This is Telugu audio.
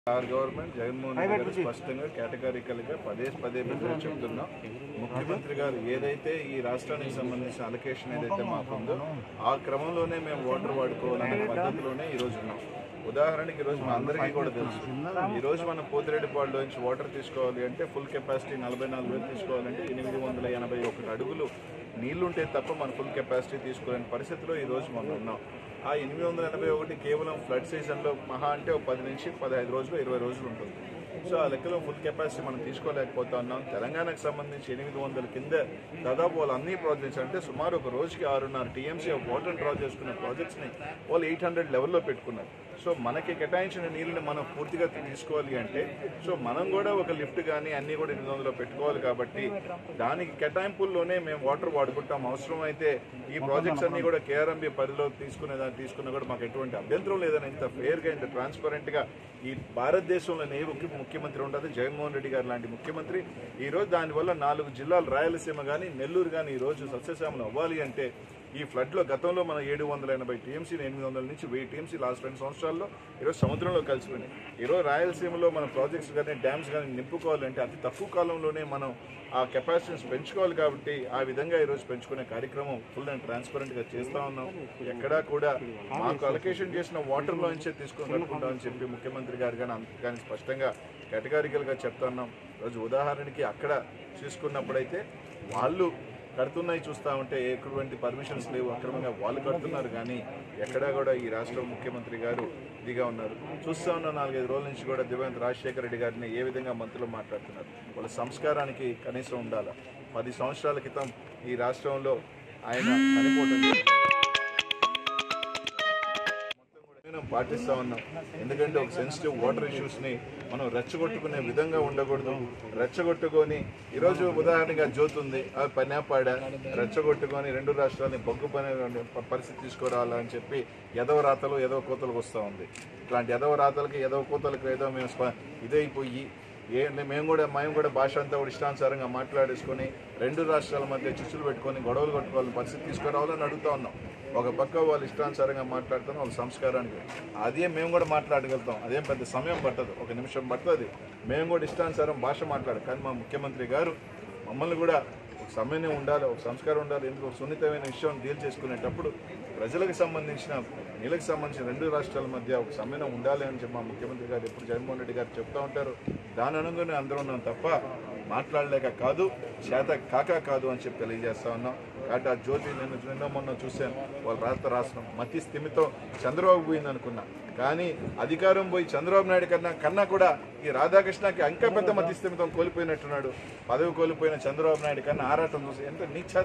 ఆర్ గవర్నమెంట్ జగన్మోహన్ రెడ్డి గారు స్పష్టంగా కేటగారికల్ గా పదే పదే పదే చెప్తున్నాం ముఖ్యమంత్రి గారు ఏదైతే ఈ రాష్ట్రానికి సంబంధించిన అలొకేషన్ ఏదైతే మాకు ఉందో ఆ క్రమంలోనే మేము ఓటర్ వాడుకోవాలనే పద్ధతిలోనే ఈ రోజు ఉన్నాం ఉదాహరణకి ఈ రోజు మా అందరికీ కూడా తెలుసు ఈ రోజు మనం పోతిరెడ్డిపాడులో నుంచి వాటర్ తీసుకోవాలి అంటే ఫుల్ కెపాసిటీ నలభై నాలుగు వేలు తీసుకోవాలంటే ఎనిమిది వందల ఎనభై ఒకటి అడుగులు నీళ్లుంటే తప్ప మన ఫుల్ కెపాసిటీ తీసుకోలేని పరిస్థితిలో ఈ రోజు మనం ఉన్నాం ఆ ఎనిమిది వందల ఎనభై ఒకటి కేవలం ఫ్లడ్ సీజన్లో మహా అంటే ఒక పది నుంచి పదహైదు రోజులు ఇరవై రోజులు ఉంటుంది సో ఆ లెక్కలో ఫుల్ కెపాసిటీ మనం తీసుకోలేకపోతా ఉన్నాం తెలంగాణకు సంబంధించి ఎనిమిది వందల కింద దాదాపు వాళ్ళు అన్ని ప్రాజెక్ట్స్ అంటే సుమారు ఒక రోజుకి ఆరున్నర టీఎంసీ వాటర్ డ్రా చేసుకునే ప్రాజెక్ట్స్ని వాళ్ళు ఎయిట్ హండ్రెడ్ లెవెల్లో పెట్టుకున్నారు సో మనకి కేటాయించిన నీళ్ళని మనం పూర్తిగా తీసుకోవాలి అంటే సో మనం కూడా ఒక లిఫ్ట్ కానీ అన్ని కూడా ఎనిమిది వందలు పెట్టుకోవాలి కాబట్టి దానికి కేటాయింపుల్లోనే మేము వాటర్ వాడుకుంటాం అవసరం అయితే ఈ ప్రాజెక్ట్స్ అన్ని కూడా కేఆర్ఎంబి పరిధిలో తీసుకునే దాన్ని తీసుకున్నా కూడా మాకు ఎటువంటి అభ్యంతరం లేదని ఇంత ఫెయిర్గా ఇంత ట్రాన్స్పరెంట్గా ఈ భారతదేశంలోనే ఏ ముఖ్య ముఖ్యమంత్రి ఉండదు జగన్మోహన్ రెడ్డి గారు లాంటి ముఖ్యమంత్రి ఈ రోజు దానివల్ల నాలుగు జిల్లాలు రాయలసీమ కానీ నెల్లూరు కానీ ఈ రోజు సస్యశ్యామలం అవ్వాలి అంటే ఈ ఫ్లడ్ లో గతంలో మన ఏడు వందల ఎనభై టీఎంసీ ఎనిమిది వందల నుంచి వెయ్యి టీఎంసీ లాస్ట్ రెండు సంవత్సరాల్లో ఈరోజు సముద్రంలో కలిసిపోయినాయి ఈరోజు రాయలసీమలో మన ప్రాజెక్ట్స్ కానీ డ్యామ్స్ కానీ నింపుకోవాలంటే అతి తక్కువ కాలంలోనే మనం ఆ కెపాసిటీస్ పెంచుకోవాలి కాబట్టి ఆ విధంగా ఈరోజు పెంచుకునే కార్యక్రమం ఫుల్ అండ్ ట్రాన్స్పరెంట్ గా చేస్తా ఉన్నాం ఎక్కడా కూడా మాకు అలొకేషన్ చేసిన వాటర్ లో నుంచే తీసుకొని కట్టుకుంటామని చెప్పి ముఖ్యమంత్రి గారు కానీ అంత కానీ స్పష్టంగా కేటగారికల్ గా చెప్తా ఉన్నాం రోజు ఉదాహరణకి అక్కడ చూసుకున్నప్పుడైతే వాళ్ళు కడుతున్నాయి చూస్తా ఉంటే ఎటువంటి పర్మిషన్స్ లేవు అక్రమంగా వాళ్ళు కడుతున్నారు కానీ ఎక్కడా కూడా ఈ రాష్ట్ర ముఖ్యమంత్రి గారు ఇదిగా ఉన్నారు చూస్తా ఉన్న నాలుగైదు రోజుల నుంచి కూడా దివంత్ రాజశేఖర రెడ్డి గారిని ఏ విధంగా మంత్రులు మాట్లాడుతున్నారు వాళ్ళ సంస్కారానికి కనీసం ఉండాలి పది సంవత్సరాల క్రితం ఈ రాష్ట్రంలో ఆయన చనిపోవడం జరిగింది. మనం పాటిస్తా ఉన్నాం ఎందుకంటే ఒక సెన్సిటివ్ వాటర్ ఇష్యూస్ ని మనం రెచ్చగొట్టుకునే విధంగా ఉండకూడదు రెచ్చగొట్టుకొని ఈరోజు ఉదాహరణగా జ్యోతి ఉంది ఆ పనేపాడ రెచ్చగొట్టుకొని రెండు రాష్ట్రాలని బొగ్గు పని పరిస్థితి తీసుకురావాలని చెప్పి ఎదవ రాతలు ఎదవ కోతలకు వస్తూ ఉంది ఇట్లాంటి ఎదవ రాతలకి ఎదవ కోతలకు ఏదో మేము స్ప- ఇదైపోయి ఏ మేము కూడా మేము కూడా భాష అంతా కూడా ఇష్టానుసారంగా మాట్లాడేసుకొని రెండు రాష్ట్రాల మధ్య చిచ్చులు పెట్టుకొని గొడవలు కొట్టుకోవాలని పరిస్థితి తీసుకురావాలని అడుగుతా ఉన్నాం ఒక పక్క వాళ్ళు ఇష్టానుసారంగా మాట్లాడుతాం వాళ్ళ సంస్కారానికి అదే మేము కూడా మాట్లాడగలుగుతాం అదేం పెద్ద సమయం పట్టదు ఒక నిమిషం పడుతుంది మేము కూడా ఇష్టానుసారం భాష మాట్లాడు కానీ మా ముఖ్యమంత్రి గారు మమ్మల్ని కూడా ఒక సమయం ఉండాలి ఒక సంస్కారం ఉండాలి ఎందుకు ఒక సున్నితమైన విషయం డీల్ చేసుకునేటప్పుడు ప్రజలకు సంబంధించిన నీళ్ళకి సంబంధించిన రెండు రాష్ట్రాల మధ్య ఒక సమయం ఉండాలి అని చెప్పి మా ముఖ్యమంత్రి గారు ఎప్పుడు జగన్మోహన్ రెడ్డి గారు చెప్తా ఉంటారు దాని అనుగుణంగా అందరూ ఉన్నాం తప్ప మాట్లాడలేక కాదు చేత కాక కాదు అని చెప్పి తెలియజేస్తా ఉన్నాం కాబట్టి ఆ జ్యోతి నేను నిన్న మొన్న చూశాను వాళ్ళు రాష్ట్ర రాష్ట్రం మతి స్థిమితో చంద్రబాబు పోయింది అనుకున్నా కానీ అధికారం పోయి చంద్రబాబు నాయుడు కన్నా కన్నా కూడా ఈ రాధాకృష్ణకి ఇంకా పెద్ద మతి స్థిమితం కోల్పోయినట్టున్నాడు పదవి కోల్పోయిన చంద్రబాబు నాయుడు కన్నా ఆరాటం చూసి ఎంత నీచ